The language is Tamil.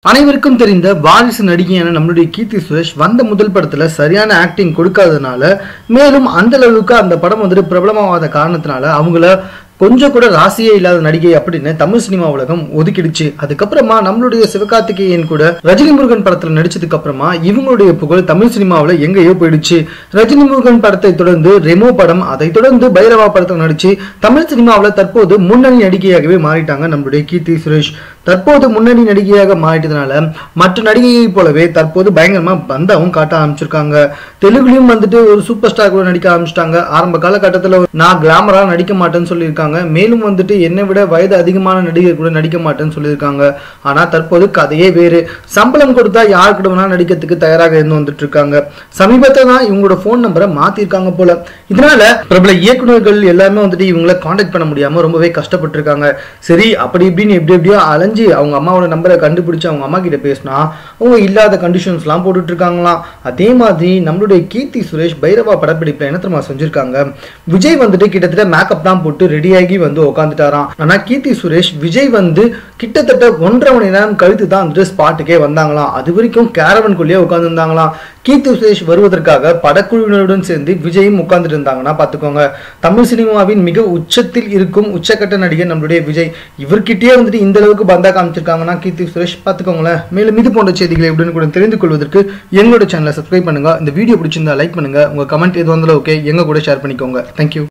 அனைவருக்கும் தெரிந்த வாரிசு நடிகையான நம்மளுடைய கீர்த்தி சுரேஷ் வந்த முதல் படத்துல சரியான ஆக்டிங் கொடுக்காததுனால மேலும் அந்த அளவுக்கு அந்த படம் வந்துட்டு பிரபலமாகாத காரணத்தினால அவங்கள கொஞ்சம் கூட ராசியே இல்லாத நடிகை அப்படின்னு தமிழ் சினிமா உலகம் ஒதுக்கிடுச்சு அதுக்கப்புறமா நம்மளுடைய சிவகார்த்திகேயன் கூட ரஜினி முருகன் படத்துல நடிச்சதுக்கு அப்புறமா இவங்களுடைய புகழ் தமிழ் சினிமாவுல எங்கேயோ போயிடுச்சு ரஜினி முருகன் படத்தை தொடர்ந்து ரெமோ படம் அதை தொடர்ந்து பைரவா படத்தில் நடிச்சு தமிழ் சினிமாவுல தற்போது முன்னணி நடிகையாகவே மாறிட்டாங்க நம்மளுடைய கீர்த்தி சுரேஷ் தற்போது முன்னணி நடிகையாக மாறிட்டதுனால மற்ற நடிகையை போலவே தற்போது பயங்கரமா பந்தாவும் காட்ட ஆரம்பிச்சிருக்காங்க தெலுங்குலயும் வந்துட்டு ஒரு சூப்பர் ஸ்டார் கூட நடிக்க ஆரம்பிச்சிட்டாங்க ஆரம்ப காலகட்டத்தில் நான் கிளாமரா நடிக்க மாட்டேன்னு சொல்லியிருக்காங்க மேலும் வந்துட்டு என்னை விட வயது அதிகமான நடிகர் கூட நடிக்க மாட்டேன்னு சொல்லியிருக்காங்க ஆனா தற்போது கதையே வேறு சம்பளம் கொடுத்தா யார் கூட வேணா நடிக்கிறதுக்கு தயாராக இருந்து வந்துட்டு இருக்காங்க சமீபத்தில் தான் இவங்களோட ஃபோன் நம்பரை மாத்திருக்காங்க போல இதனால பிரபல இயக்குனர்கள் எல்லாமே வந்துட்டு இவங்கள காண்டாக்ட் பண்ண முடியாம ரொம்பவே கஷ்டப்பட்டு இருக்காங்க சரி அப்படி இப்படின்னு எப்படி எப்படியோ அலைஞ்சு அவங்க அம்மாவோட நம்பரை கண்டுபிடிச்சு அவங்க அம்மா கிட்ட பேசினா அவங்க இல்லாத கண்டிஷன்ஸ்லாம் போட்டுட்டு இருக்காங்களாம் அதே மாதிரி நம்மளுடைய கீர்த்தி சுரேஷ் பைரவா படப்பிடிப்புல என்ன தெரியுமா செஞ்சிருக்காங்க விஜய் வந்துட்டு கிட்டத்தட்ட மேக்கப் தான் போட்டு ரெடியாகி வந்து உட்காந்துட்டாராம் ஆனா கீர்த்தி சுரேஷ் விஜய் வந்து கிட்டத்தட்ட ஒன்றரை மணி நேரம் கழித்து தான் வந்துட்டு ஸ்பாட்டுக்கே வந்தாங்களாம் அது வரைக்கும் கேரவனுக்குள்ளேயே உட்காந்துருந்தாங்களாம் கீர்த்தி சுரேஷ் வருவதற்காக படக்குழுவினருடன் சேர்ந்து விஜயும் உட்கார்ந்துட்டு இருந்தாங்கன்னா பார்த்துக்கோங்க தமிழ் சினிமாவின் மிக உச்சத்தில் இருக்கும் உச்சக்கட்ட நடிகர் நம்மளுடைய விஜய் இவர்கிட்டயே வந்துட்டு இந்த அளவுக்கு பந்தா காமிச்சிருக்காங்கன்னா கீர்த்தி சுரேஷ் பார்த்துக்கோங்களேன் மேலும் இது போன்ற செய்திகளை உடனே கூட தெரிந்து கொள்வதற்கு எங்களோட சேனலை சப்ஸ்கிரைப் பண்ணுங்க இந்த வீடியோ பிடிச்சிருந்தா லைக் பண்ணுங்க உங்க கமெண்ட் எது வந்தாலும் ஓகே எங்க கூட ஷேர் பண்ணிக்கோங்க தேங்க்யூ